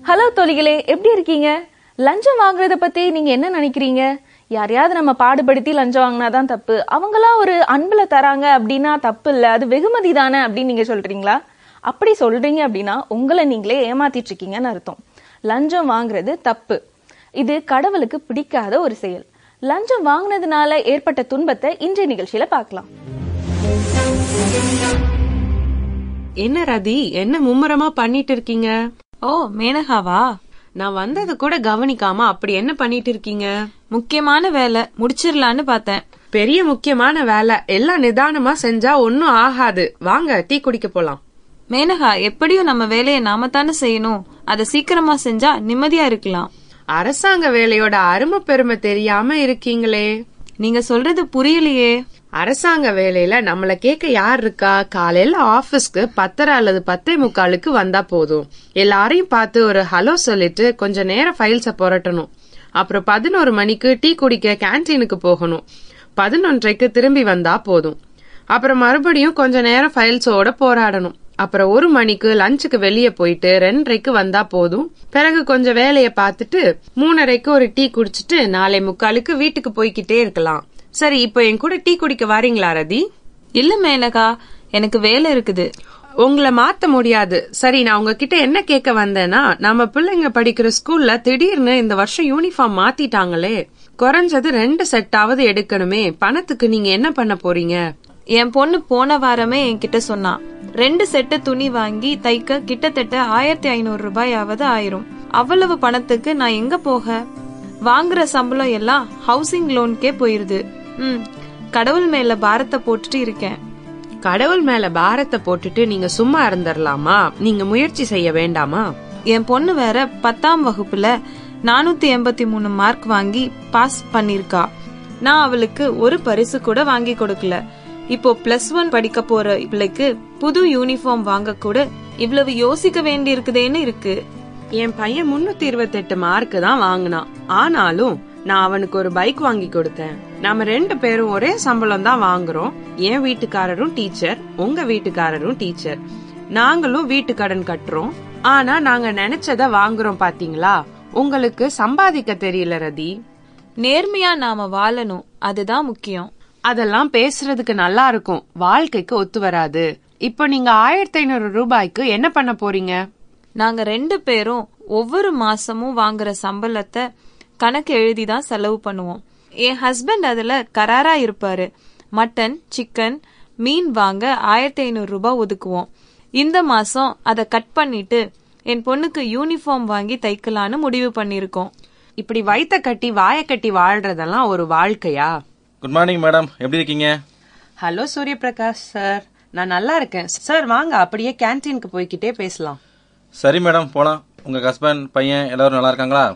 hello தோழிகளே எப்படி இருக்கீங்க லஞ்சம் வாங்குறத பத்தி நீங்க என்ன நினைக்கிறீங்க யாரையாவது நம்ம பாடுபடுத்தி லஞ்சம் வாங்கினாதான் தப்பு அவங்களாம் ஒரு அன்புல தராங்க அப்படின்னா தப்பு இல்ல அது வெகுமதி தானே அப்படின்னு நீங்க சொல்றீங்களா அப்படி சொல்றீங்க அப்படின்னா உங்களை நீங்களே ஏமாத்திட்டு இருக்கீங்கன்னு அர்த்தம் லஞ்சம் வாங்குறது தப்பு இது கடவுளுக்கு பிடிக்காத ஒரு செயல் லஞ்சம் வாங்கினதுனால ஏற்பட்ட துன்பத்தை இன்றைய நிகழ்ச்சியில பார்க்கலாம் என்ன ரதி என்ன மும்முரமா பண்ணிட்டு இருக்கீங்க ஓ மேனகாவா நான் வந்தது கூட கவனிக்காம அப்படி என்ன பண்ணிட்டு இருக்கீங்க முக்கியமான வேலை முடிச்சிடலான்னு பார்த்தேன் பெரிய முக்கியமான வேலை எல்லாம் நிதானமா செஞ்சா ஒன்னும் ஆகாது வாங்க டீ குடிக்க போலாம் மேனகா எப்படியும் நம்ம வேலையை நாம தானே செய்யணும் அதை சீக்கிரமா செஞ்சா நிம்மதியா இருக்கலாம் அரசாங்க வேலையோட அருமை பெருமை தெரியாம இருக்கீங்களே நீங்க சொல்றது புரியலையே அரசாங்க வேலையில நம்மள கேட்க யார் இருக்கா காலையில ஆபீஸ்க்கு பத்தரை அல்லது பத்தே முக்காலுக்கு வந்தா போதும் எல்லாரையும் பார்த்து ஒரு ஹலோ சொல்லிட்டு கொஞ்ச நேரம் ஃபைல்ஸ புரட்டணும் அப்புறம் பதினோரு மணிக்கு டீ குடிக்க கேன்டீனுக்கு போகணும் பதினொன்றைக்கு திரும்பி வந்தா போதும் அப்புறம் மறுபடியும் கொஞ்ச நேரம் ஃபைல்ஸோட போராடணும் அப்புறம் ஒரு மணிக்கு லஞ்சுக்கு வெளியே போயிட்டு ரெண்டரைக்கு வந்தா போதும் பிறகு கொஞ்சம் வேலைய பார்த்துட்டு மூணரைக்கு ஒரு டீ குடிச்சிட்டு நாளை முக்காலுக்கு வீட்டுக்கு போய்கிட்டே இருக்கலாம் சரி இப்போ என் கூட டீ குடிக்க வாரீங்களா ரதி இல்ல மேனகா எனக்கு வேலை இருக்குது உங்களை மாத்த முடியாது சரி நான் உங்ககிட்ட என்ன கேட்க வந்தேன்னா நம்ம பிள்ளைங்க படிக்கிற ஸ்கூல்ல திடீர்னு இந்த வருஷம் யூனிஃபார்ம் மாத்திட்டாங்களே குறைஞ்சது ரெண்டு செட்டாவது எடுக்கணுமே பணத்துக்கு நீங்க என்ன பண்ண போறீங்க என் பொண்ணு போன வாரமே என்கிட்ட சொன்னா ரெண்டு செட்டு துணி வாங்கி தைக்க கிட்டத்தட்ட ஆயிரத்தி ஐநூறு ரூபாயாவது ஆயிரும் அவ்வளவு பணத்துக்கு நான் எங்க போக வாங்குற சம்பளம் எல்லாம் ஹவுசிங் லோனுக்கே போயிருது ம் கடவுள் மேல பாரத்தை போட்டுட்டு இருக்கேன் கடவுள் மேல பாரத்தை போட்டுட்டு நீங்க சும்மா இருந்துடலாமா நீங்க முயற்சி செய்ய வேண்டாமா என் பொண்ணு வேற பத்தாம் வகுப்புல நானூத்தி எண்பத்தி மூணு மார்க் வாங்கி பாஸ் பண்ணிருக்கா நான் அவளுக்கு ஒரு பரிசு கூட வாங்கி கொடுக்கல இப்போ பிளஸ் ஒன் படிக்க போற பிள்ளைக்கு புது யூனிஃபார்ம் வாங்க கூட இவ்வளவு யோசிக்க வேண்டி இருக்குதேன்னு இருக்கு என் பையன் முன்னூத்தி இருபத்தெட்டு மார்க் தான் வாங்கினான் ஆனாலும் நான் அவனுக்கு ஒரு பைக் வாங்கி கொடுத்தேன் நாம ரெண்டு பேரும் ஒரே சம்பளம் தான் வாங்குறோம் என் வீட்டுக்காரரும் டீச்சர் உங்க வீட்டுக்காரரும் டீச்சர் நாங்களும் வீட்டு கடன் கட்டுறோம் ஆனா நாங்க நினைச்சத வாங்குறோம் பாத்தீங்களா உங்களுக்கு சம்பாதிக்க தெரியல ரதி நேர்மையா நாம வாழணும் அதுதான் முக்கியம் அதெல்லாம் பேசுறதுக்கு நல்லா இருக்கும் வாழ்க்கைக்கு ஒத்து வராது இப்போ நீங்க ஆயிரத்தி ஐநூறு ரூபாய்க்கு என்ன பண்ண போறீங்க நாங்க ரெண்டு பேரும் ஒவ்வொரு மாசமும் வாங்குற சம்பளத்தை கணக்கு எழுதி தான் செலவு பண்ணுவோம் என் ஹஸ்பண்ட் அதுல கராரா இருப்பாரு மட்டன் சிக்கன் மீன் வாங்க ஆயிரத்தி ஐநூறு ரூபாய் ஒதுக்குவோம் இந்த மாசம் அதை கட் பண்ணிட்டு என் பொண்ணுக்கு யூனிஃபார்ம் வாங்கி தைக்கலான்னு முடிவு பண்ணிருக்கோம் இப்படி வயித்த கட்டி வாய கட்டி வாழ்றதெல்லாம் ஒரு வாழ்க்கையா குட் மார்னிங் மேடம் எப்படி இருக்கீங்க ஹலோ சூரிய பிரகாஷ் சார் நான் நல்லா இருக்கேன் சார் வாங்க அப்படியே கேன்டீனுக்கு போய்கிட்டே பேசலாம் சரி மேடம் போலாம் உங்க ஹஸ்பண்ட் பையன் எல்லாரும் நல்லா இருக்காங்களா